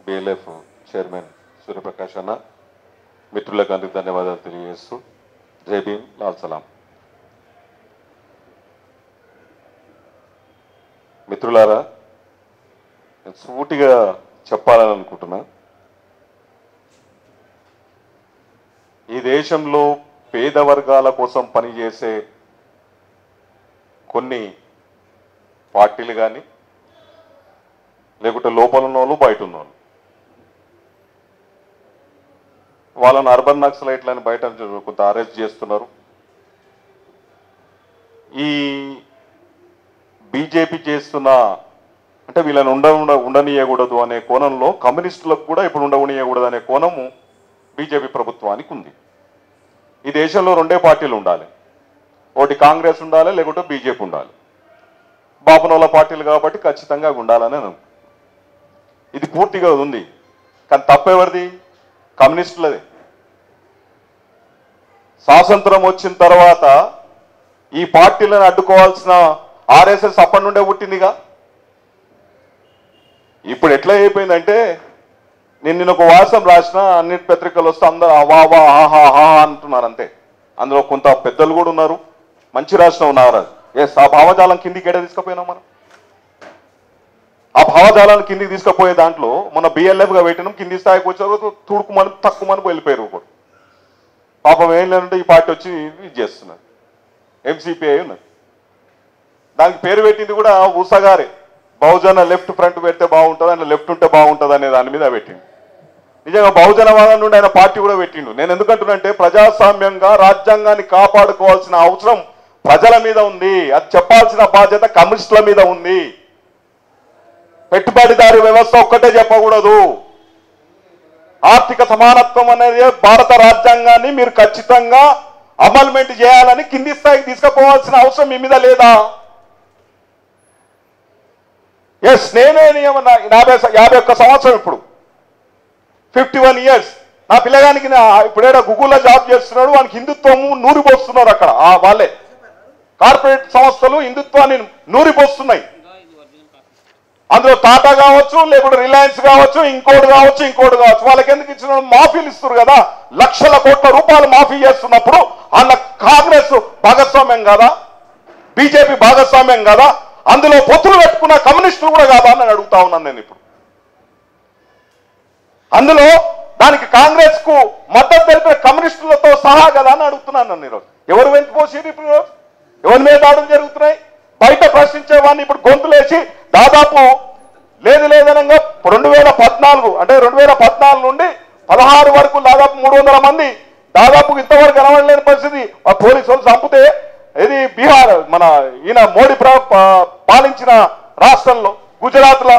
BLF chairman Suryaprakash అన్న మిత్రులకు అందరికి ధన్యవాదాలు తెలియజేస్తూ జై భీమ్ లాల్ సలాం మిత్రులారా నేను సూటిగా చెప్పాలని అనుకుంటున్నా ఈ దేశంలో పేద వర్గాల కోసం పనిచేసే కొన్ని పార్టీలు కానీ లేకుంటే లోపల ఉన్న వాళ్ళు బయట ఉన్న వాళ్ళు వాళ్ళని అర్బన్ నక్సలైట్లని బయట కొంత అరెస్ట్ చేస్తున్నారు ఈ బీజేపీ చేస్తున్న అంటే వీళ్ళని ఉండ ఉండ ఉండనీయకూడదు అనే కోణంలో కమ్యూనిస్టులకు కూడా ఇప్పుడు ఉండవనీయకూడదు అనే కోణము బీజేపీ ప్రభుత్వానికి ఉంది ఈ దేశంలో రెండే పార్టీలు ఉండాలి ఒకటి కాంగ్రెస్ ఉండాలి లేకుంటే బీజేపీ ఉండాలి బాబునోళ్ళ పార్టీలు కాబట్టి ఖచ్చితంగా అవి ఉండాలని నేను ఇది పూర్తిగా ఉంది కానీ తప్పెవరిది కమ్యూనిస్టులదే స్వాతంత్రం వచ్చిన తర్వాత ఈ పార్టీలను అడ్డుకోవాల్సిన ఆర్ఎస్ఎస్ అప్పటి నుండే పుట్టిందిగా ఇప్పుడు ఎట్లా అయిపోయిందంటే నేను నిన్న ఒక వాసం రాసిన అన్ని పత్రికలు వస్తే అందరూ అవా వా ఆహా ఆహా అంటున్నారు అంతే అందులో కొంత పెద్దలు కూడా ఉన్నారు మంచి రాసిన ఉన్నారు ఎస్ ఆ భావజాలం కిందికి ఎడ తీసుకుపోయినాం మనం ఆ భావజాలాన్ని కిందికి తీసుకుపోయే దాంట్లో మన బిఎల్ఎఫ్ గా పెట్టినాం కింది స్థాయికి వచ్చారు తుడుకుమని తక్కువమని వెళ్ళిపోయారు ఒకరు పాపం ఏం లేదంటే ఈ పార్టీ వచ్చి ఇది చేస్తున్నారు ఎంసీపీఐ ఉన్నది దానికి పేరు పెట్టింది కూడా ఊసగారే బహుజన లెఫ్ట్ ఫ్రంట్ పెడితే బాగుంటుంది ఆయన లెఫ్ట్ ఉంటే బాగుంటుంది అనే దాని మీద పెట్టిండు నిజంగా బహుజనవాదం నుండి ఆయన పార్టీ కూడా పెట్టిండు నేను ఎందుకంటున్నంటే ప్రజాస్వామ్యంగా రాజ్యాంగాన్ని కాపాడుకోవాల్సిన అవసరం ప్రజల మీద ఉంది అది చెప్పాల్సిన బాధ్యత కమ్యూనిస్టుల మీద ఉంది పెట్టుబడిదారి వ్యవస్థ ఒక్కటే చెప్పకూడదు ఆర్థిక సమానత్వం అనేది భారత రాజ్యాంగాన్ని మీరు ఖచ్చితంగా అమల్మెంట్ చేయాలని కింది స్థాయికి తీసుకుపోవాల్సిన అవసరం మీ మీద లేదా ఎస్ నేనే నియమ- యాభై స- యాభై ఒక్క సంవత్సరం ఇప్పుడు ఫిఫ్టీ వన్ ఇయర్స్ నా పిల్లగానికి నా ఇప్పుడేడా గూగుల్లో జాబ్ చేస్తున్నాడు వానికి హిందుత్వము నూరిపోస్తున్నారు అక్కడ ఆ వాళ్ళే కార్పొరేట్ సంస్థలు హిందుత్వాన్ని నూరిపోస్తున్నాయి అందులో టాటా కావచ్చు లేకుంటే రిలయన్స్ కావచ్చు ఇంకోటి కావచ్చు ఇంకోటి కావచ్చు వాళ్ళకి ఎందుకు ఇచ్చిన మాఫీలు ఇస్తారు కదా లక్షల కోట్ల రూపాయలు మాఫీ చేస్తున్నప్పుడు వాళ్ళ కాంగ్రెస్ భాగస్వామ్యం కదా బీజేపీ భాగస్వామ్యం కదా అందులో పొత్తులు పెట్టుకున్న కమ్యూనిస్టులు కూడా కాదా అని అడుగుతా ఉన్నాను నేను ఇప్పుడు అందులో దానికి కాంగ్రెస్ కు మద్దతు తెలిపిన కమ్యూనిస్టులతో సహా కదా అని అడుగుతున్నాను నన్ను ఈరోజు ఎవరు వెంచిపోసేది ఇప్పుడు ఈరోజు? ఎవరి మీద దాడులు జరుగుతున్నాయి బయట ప్రశ్నించే వాడిని ఇప్పుడు గొంతులేసి దాదాపు లేదు లేదనంగా రెండు వేల పద్నాలుగు అంటే రెండు వేల పద్నాలుగు నుండి పదహారు వరకు దాదాపు మూడు వందల మంది దాదాపు ఇంతవరకు కనబడలేని పరిస్థితి ఆ పోలీసు వాళ్ళు చంపితే ఇది బీహార్ మన ఈయన మోడీ ప్ర- పా- పాలించిన రాష్ట్రంలో గుజరాత్లో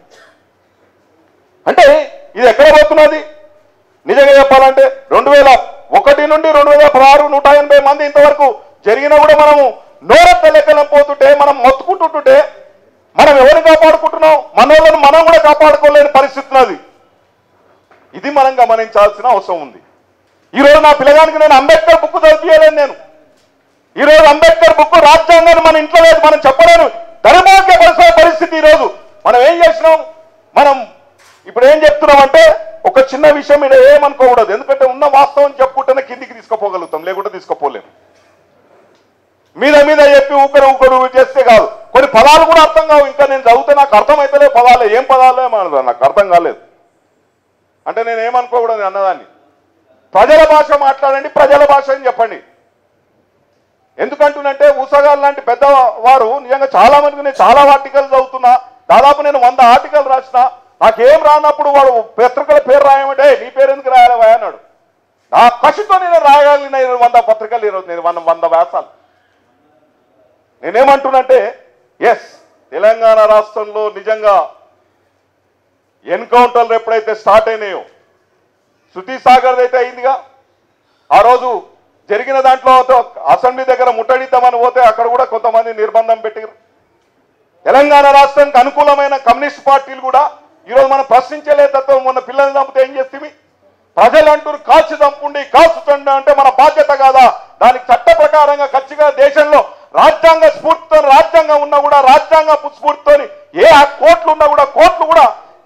అంటే ఇది ఎక్కడ పోతున్నది నిజంగా చెప్పాలంటే రెండు వేల ఒకటి నుండి రెండు వేల పదహారు నూట ఎనభై మంది ఇంతవరకు జరిగినా కూడా మనము నోరెత్త లెక్కన పోతుంటే మనం మొత్తుకుంటుంటుంటే మనం ఎవరిని కాపాడుకుంటున్నాం మనోళ్ళను మనం కూడా కాపాడుకోలేని పరిస్థితి ఉన్నది ఇది మనం గమనించాల్సిన అవసరం ఉంది ఈ రోజు నా పిల్లగానికి నేను అంబేద్కర్ బుక్ చదివించలేను నేను ఈ రోజు అంబేద్కర్ బుక్ రాజ్యాంగాన్ని మన ఇంట్లో లేదు మనం చెప్పలేను దౌర్భాగ్య పరిస్థితి పరిస్థితి ఈ రోజు మనం ఏం చేసినాం మనం ఇప్పుడు ఏం చెప్తున్నాం అంటే ఒక చిన్న విషయం మీద ఏమనుకోకూడదు ఎందుకంటే ఉన్న వాస్తవం చెప్పుకుంటేనే కిందికి తీసుకుపోగలుగుతాం లేకుంటే తీసుకుపోలేము మీద మీద చెప్పి ఊకరు ఊకరు చేస్తే కాదు కొన్ని పదాలు కూడా అర్థం కావు ఇంకా నేను చదివితే నాకు అర్థమైతలే పదాలే ఏం పదాలే మన- నాకు అర్థం కాలేదు అంటే నేను ఏమనుకోకూడదు అన్నదాన్ని ప్రజల భాష మాట్లాడండి ప్రజల భాష అని చెప్పండి ఎందుకంటున్నంటే ఊసగాల్ లాంటి పెద్దవారు నిజంగా చాలా మందికి నేను చాలా ఆర్టికల్ చదువుతున్నా దాదాపు నేను వంద ఆర్టికల్ రాసిన నాకేం రానప్పుడు వాడు పత్రికల పేరు రాయమంటే నీ పేరు ఎందుకు రాయాలి అన్నాడు నా కసితో నేను రాయగలిగిన ఈ వంద పత్రికలు ఈరోజు నేను వంద వంద వ్యాసాలు నేనేమంటున్నంటే ఎస్ తెలంగాణ రాష్ట్రంలో నిజంగా ఎన్కౌంటర్లు ఎప్పుడైతే స్టార్ట్ అయినాయో శృతి సాగర్ అయితే అయిందిగా ఆ రోజు జరిగిన దాంట్లో అసెంబ్లీ దగ్గర ముట్టడిద్దామని పోతే అక్కడ కూడా కొంతమంది నిర్బంధం పెట్టారు తెలంగాణ రాష్ట్రానికి అనుకూలమైన కమ్యూనిస్ట్ పార్టీలు కూడా ఈరోజు మనం ప్రశ్నించలే తత్వం మొన్న పిల్లల్ని చంపితే ఏం చేస్తుంది ప్రజలు అంటారు కాల్చి చంపుండి కాల్చుతండి అంటే మన బాధ్యత కాదా దానికి చట్ట ప్రకారంగా ఖచ్చితంగా దేశంలో రాజ్యాంగ స్ఫూర్తితో రాజ్యాంగం ఉన్నా కూడా రాజ్యాంగ స్ఫూర్తితో ఏ కోట్లు ఉన్నా కూడా కోట్లు కూడా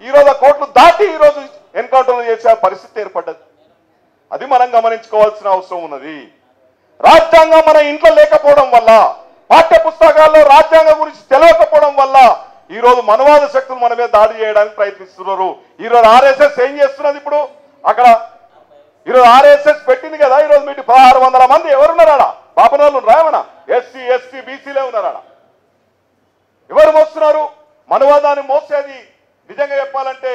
ఈ రోజు ఆ కోట్లు దాటి ఈ రోజు ఎన్కౌంటర్ చేసే పరిస్థితి ఏర్పడ్డది అది మనం గమనించుకోవాల్సిన అవసరం ఉన్నది రాజ్యాంగం మన ఇంట్లో లేకపోవడం వల్ల పాఠ్య పుస్తకాల్లో రాజ్యాంగం గురించి తెలియకపోవడం వల్ల ఈ రోజు మనవాద శక్తులు మన మీద దాడి చేయడానికి ప్రయత్నిస్తున్నారు ఈ రోజు ఆర్ఎస్ఎస్ ఏం చేస్తున్నది ఇప్పుడు అక్కడ ఈరోజు ఆర్ఎస్ఎస్ పెట్టింది కదా ఈరోజు మీకు పదహారు వందల మంది ఎవరున్నారా పాపనోళ్ళు రాయమన ఎస్సీ ఎస్టీ బీసీలే ఉన్నారా ఎవరు మోస్తున్నారు మనవాదాన్ని మోసేది నిజంగా చెప్పాలంటే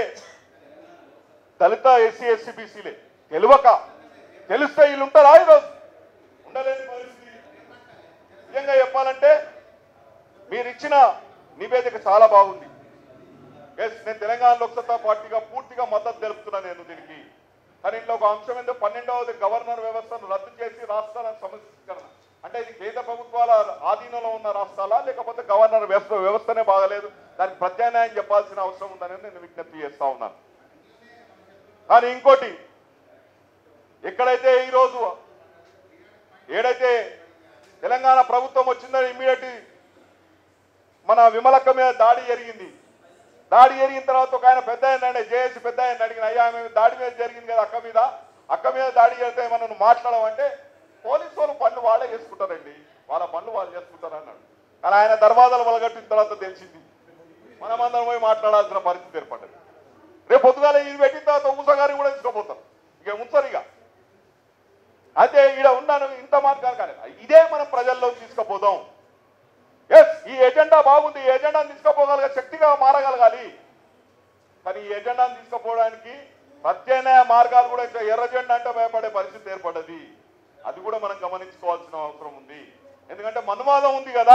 దళిత ఎస్సీ ఎస్సీ బీసీలే తెలియక తెలిస్తే వీళ్ళు ఉంటారా ఈరోజు ఉండలేని పరిస్థితి నిజంగా చెప్పాలంటే మీరు ఇచ్చిన నివేదిక చాలా బాగుంది ఎస్ నేను తెలంగాణ లోక్సత్తా పార్టీగా పూర్తిగా మద్దతు తెలుపుతున్నా నేను దీనికి కానీ ఇంట్లో ఒక అంశం ఏంటో పన్నెండవది గవర్నర్ వ్యవస్థను రద్దు చేసి రాష్ట్రాల సంస్కరణ అంటే ఇది కేంద్ర ప్రభుత్వాల ఆధీనంలో ఉన్న రాష్ట్రాలా లేకపోతే గవర్నర్ వ్యవస్థ వ్యవస్థనే బాగలేదు దానికి ప్రత్యామ్నాయం చెప్పాల్సిన అవసరం ఉందని నేను విజ్ఞప్తి చేస్తా ఉన్నాను కానీ ఇంకోటి ఎక్కడైతే ఈరోజు ఏడైతే తెలంగాణ ప్రభుత్వం వచ్చిందో ఇమ్మీడియట్ మన విమలక్క మీద దాడి జరిగింది దాడి జరిగిన తర్వాత ఒక ఆయన పెద్ద ఆయన జేఏసీ పెద్ద ఆయన అడిగిన అయ్యా మేము దాడి మీద జరిగింది కదా అక్క మీద అక్క మీద దాడి చేస్తే మనం మాట్లాడమంటే పోలీసు వాళ్ళు పనులు వాళ్ళే చేసుకుంటారండి వాళ్ళ పనులు వాళ్ళు చేసుకుంటారు అన్నాడు కానీ ఆయన దర్వాజాలు వలగట్టిన తర్వాత తెలిసింది మనమందరం పోయి మాట్లాడాల్సిన పరిస్థితి ఏర్పడ్డది రేపు పొద్దుగాల ఇది పెట్టిన తర్వాత ఊసగారిని కూడా తీసుకుపోతారు ఇక ఉంచరు ఇక అయితే ఈడ ఉన్నాను ఇంత మార్గాలు కానీ ఇదే మనం ప్రజల్లో తీసుకుపోదాం ఎస్ ఈ ఎజెండా బాగుంది ఈ ఎజెండాను తీసుకుపోగలగ శక్తిగా మారగలగాలి కానీ ఈ ఎజెండాను తీసుకుపోవడానికి ప్రత్యామ్నాయ మార్గాలు కూడా ఇంకా ఎర్ర జెండా అంటే భయపడే పరిస్థితి ఏర్పడ్డది అది కూడా మనం గమనించుకోవాల్సిన అవసరం ఉంది ఎందుకంటే మనువాదం ఉంది కదా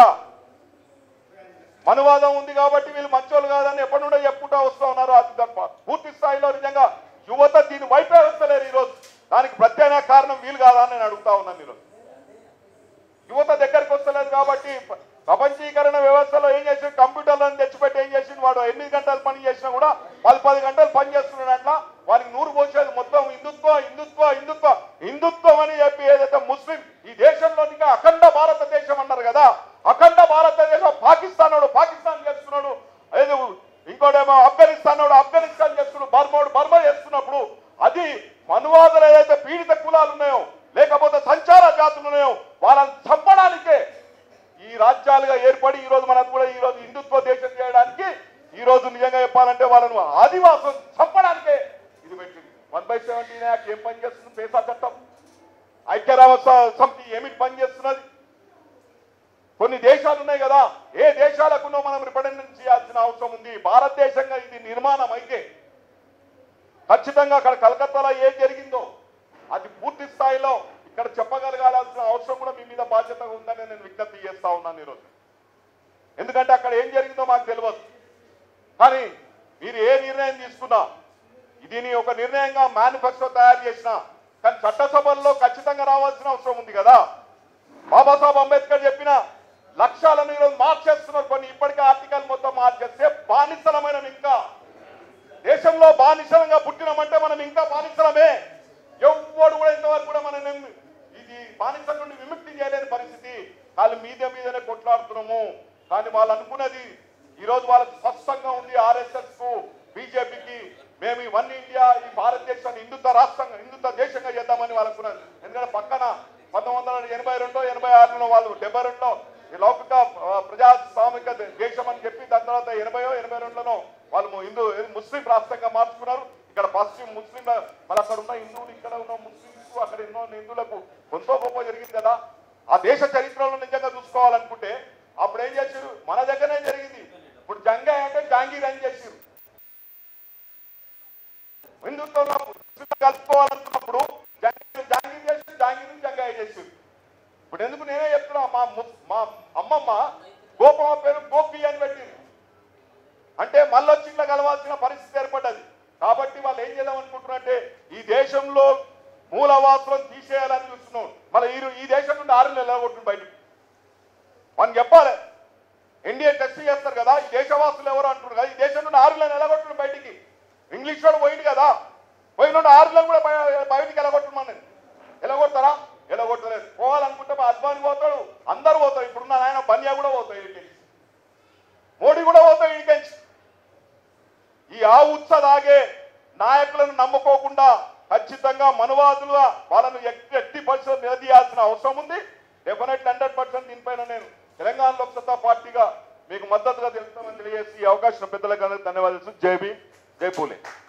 మనువాదం ఉంది కాబట్టి వీళ్ళు మంచోళ్ళు కాదని ఎప్పటి నుండో చెప్పుకుంటా వస్తూ ఉన్నారు అది తప్ప పూర్తి స్థాయిలో నిజంగా యువత దీని వైపే వస్తలేరు ఈరోజు దానికి ప్రత్యామ్నాయ కారణం వీలు కాదా అని నేను అడుగుతా ఉన్నాను ఈరోజు యువత దగ్గరికి వస్తలేదు కాబట్టి ప- ప్రపంచీకరణ వ్యవస్థలో ఏం చేసి కంప్యూటర్లను తెచ్చిపెట్టి ఏం చేసిండు వాడు ఎనిమిది గంటలు పని చేసినా కూడా పది పది గంటలు పని చేస్తున్నాడట్ల వారికి నూరు పోసేది మొత్తం హిందుత్వ హిందుత్వ హిందుత్వ హిందుత్వం అని చెప్పి ఏదైతే ముస్లిం ఈ దేశంలో ఇంకా అఖండ భారతదేశం అన్నారు కదా అఖండ భారతదేశం పాకిస్తాన్ వాడు పాకిస్తాన్ చేస్తున్నాడు ఏదో ఇంకోటేమో ఆఫ్ఘనిస్తాన్ వాడు ఆఫ్ఘనిస్తాన్ చేస్తున్నాడు బర్మోడు బర్మా చేస్తున్నప్పుడు అది మనువాదులు ఏదైతే పీడిత కులాలు ఉన్నాయో లేకపోతే సంచార జాతులు ఉన్నాయో వాళ్ళని చంపడానికే ఈ రాజ్యాలుగా ఏర్పడి ఈ రోజు మనకు కూడా ఈ రోజు హిందుత్వ దేశం చేయడానికి ఈ రోజు నిజంగా చెప్పాలంటే వాళ్ళను ఆదివాసం చంపడానికే ఇది పెట్టింది వన్ బై సెవెంటీన్ యాక్ట్ ఏం పని చేస్తుంది పేసా చట్టం ఐక్యరాజ్య సమితి ఏమిటి పని చేస్తున్నది కొన్ని దేశాలు ఉన్నాయి కదా ఏ దేశాలకున్నో మనం రిప్రజెంట్ చేయాల్సిన అవసరం ఉంది భారతదేశంగా ఇది నిర్మాణం అయితే ఖచ్చితంగా అక్కడ కలకత్తాలో ఏం జరిగిందో అది పూర్తి స్థాయిలో ఇక్కడ చెప్పగలగాల్సిన అవసరం కూడా మీ మీద బాధ్యత ఉందని నేను విజ్ఞప్తి చేస్తా ఉన్నాను ఈరోజు ఎందుకంటే అక్కడ ఏం జరిగిందో మాకు తెలియదు కానీ మీరు ఏ నిర్ణయం తీసుకున్నా దీని ఒక నిర్ణయంగా మేనిఫెస్టో తయారు చేసిన కానీ చట్టసభల్లో ఖచ్చితంగా రావాల్సిన అవసరం ఉంది కదా బాబాసాహెబ్ అంబేద్కర్ చెప్పిన లక్ష్యాలను ఈరోజు మార్చేస్తున్నారు కొన్ని ఇప్పటికే ఆర్టికల్ మొత్తం మార్చేస్తే బానిసలమైన ఇంకా దేశంలో బానిసలంగా పుట్టినామంటే మనం ఇంకా బానిసలమే ఎవ్వడు కూడా ఇంతవరకు కూడా మనం ఏం- ఇది బానిసల నుండి విముక్తి చేయలేని పరిస్థితి వాళ్ళు మీద మీదనే కొట్లాడుతున్నాము కానీ వాళ్ళు అనుకున్నది ఈ రోజు వాళ్ళకి స్పష్టంగా ఉంది ఆర్ఎస్ఎస్ కు బీజేపీకి మేము ఈ వన్ ఇండియా ఈ భారతదేశాన్ని హిందుత్వ రాష్ట్రంగా హిందుత్వ దేశంగా చేద్దామని వాళ్ళు అనుకున్నారు ఎందుకంటే పక్కన పంతొమ్మిది వందల ఎనభై రెండో ఎనభై ఆరులో వాళ్ళు డెబ్బై రెండులో ఈ లౌకిక ఆ, ప్రజాస్వామిక దే- దేశం అని చెప్పి దాని తర్వాత ఎనభైయో ఎనభై రెండులోనో వాళ్ళు హిందూ ముస్లిం రాష్ట్రంగా మార్చుకున్నారు ఇక్కడ పశ్చిమ ముస్లిం మరి అక్కడ ఉన్న హిందువులు ఇక్కడ ఉన్న ముస్లింస్ అక్కడ ఎన్నో హిందువులకు కొంత గొప్ప జరిగింది కదా ఆ దేశ చరిత్రలో నిజంగా చూసుకోవాలనుకుంటే అప్పుడు ఏం చేశారు మన దగ్గరనే జరిగింది ఇప్పుడు జంగా అంటే జాంగీర్ అని చేసారు హిందుత్వంలో ముస్లింలు కలుపుకోవాలనుకున్నప్పుడు జంగీర్ జాంగీర్ చేసి జాంగీర్ జంగా చేసారు ఇప్పుడు ఎందుకు నేనే చెప్తున్నా మా ము- మా అమ్మమ్మ గోపమ్మ పేరు గోపి అని పెట్టింది అంటే మళ్ళొచ్చి ఇట్లా కలవాల్సిన పరిస్థితి ఏర్పడ్డది కాబట్టి వాళ్ళు ఏం చేద్దాం అనుకుంటున్నారంటే ఈ దేశంలో మూలవాసులను తీసేయాలని చూస్తున్నాం మళ్ళీ ఈ ఈ దేశం నుండి ఆరు నెలలు కొట్టిన బయటికి మనం చెప్పాలి ఎన్డీఏ టెస్ట్ చేస్తారు కదా ఈ దేశవాసులు ఎవరు అంటున్నారు కదా ఈ దేశం నుండి ఆరు నెలలు ఎలగొట్టిన బయటికి ఇంగ్లీష్ వాడు పోయింది కదా పోయిన ఆరు నెలలు కూడా బయ- బయటికి ఎలగొట్టమని ఎలగొడతారా ఎలగొట్టలేదు పోవాలనుకుంటే మా అద్వాని పోతాడు అందరు పోతారు ఇప్పుడున్న ఆయన బన్యా కూడా పోతాడు ఇక్కడికి మోడీ కూడా పోతాడు ఇక్కడికి ఈ ఆ ఉత్సదాగే నాయకులను నమ్ముకోకుండా ఖచ్చితంగా మనువాదులుగా వాళ్ళను ఎట్టి ఎట్టి పరిస్థితులు నిలదీయాల్సిన అవసరం ఉంది డెఫినెట్లీ హండ్రెడ్ పర్సెంట్ దీనిపైన నేను తెలంగాణ లోక్ సత్తా పార్టీగా మీకు మద్దతుగా తెలుస్తామని తెలియజేసి ఈ అవకాశం పెద్దలకు అందరికీ ధన్యవాదాలు జై భీమ్ జై పూలే